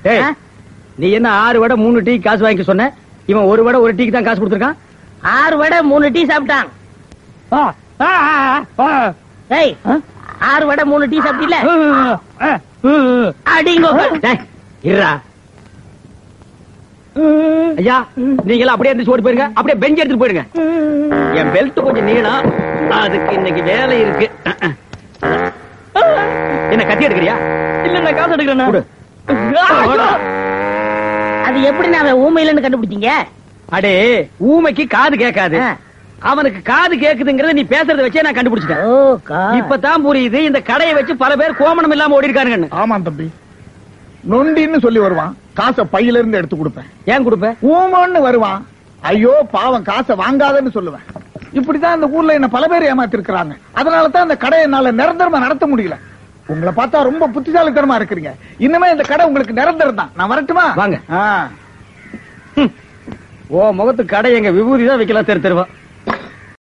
ஏய், ஆ? நீ என்ன ஆறு வடை மூணு டீ காசு வாங்கிக்க சொன்ன இவன் ஒரு வடை ஒரு டீக்கு தான் காசு கொடுத்துருக்கான் ஆறு வடை மூணு டீ சாப்பிட்டான் ஆ, ஆ, ஆ, ஆ. ஏய் ஆ? ஆறு வடை மூணு டீ சாப்பிட்டீல ஆ, ஆ, அடிங்கோ டேய், இருடா ஐயா நீங்க எல்லாம் அப்படியே இருந்து ஓடி போயிருங்க அப்படியே பெஞ்ச் எடுத்துட்டு போயிடுங்க என் பெல்ட் கொஞ்சம் நீளம் அதுக்கு இன்னைக்கு வேலை இருக்கு என்ன கத்தி எடுக்கிறியா இல்ல நான் காசு எடுக்கிறேன் கொடு. அது எப்படி நான் ஊமையிலன்னு கண்டுபிடிச்சீங்க அடே ஊமைக்கு காது கேட்காது ஆ. அவனுக்கு காது கேக்குதுங்கறத நீ பேசுறத வச்சே நான் கண்டுபிடிச்சிட்டேன் ஓ கா இப்பதான் புரியுது இந்த கடையை வச்சு பல பேர் கோமணம் இல்லாம ஓடி இருக்காருங்கன்னு ஆமா தம்பி நொண்டின்னு சொல்லி வருவான் காசை பையில இருந்து எடுத்து கொடுப்பேன் ஏன் கொடுப்ப ஊமன்னு வருவான் ஐயோ பாவம் காசை வாங்காதன்னு சொல்லுவேன் இப்படிதான் இந்த ஊர்ல என்ன பல பேர் ஏமாத்திருக்கிறாங்க அதனால தான் இந்த கடையை என்னால நிரந்தரமா நடத்த முடியல உங்களை பார்த்தா ரொம்ப புத்திசாலித்தனமா இருக்கிறீங்க இனிமே இந்த கடை உங்களுக்கு நிரந்தரம் தான் நான் வரட்டுமா வாங்க. ஆ. ஓ முகத்து கடை எங்க விபூதி தான் வைக்கலாம் தெரு தெருவா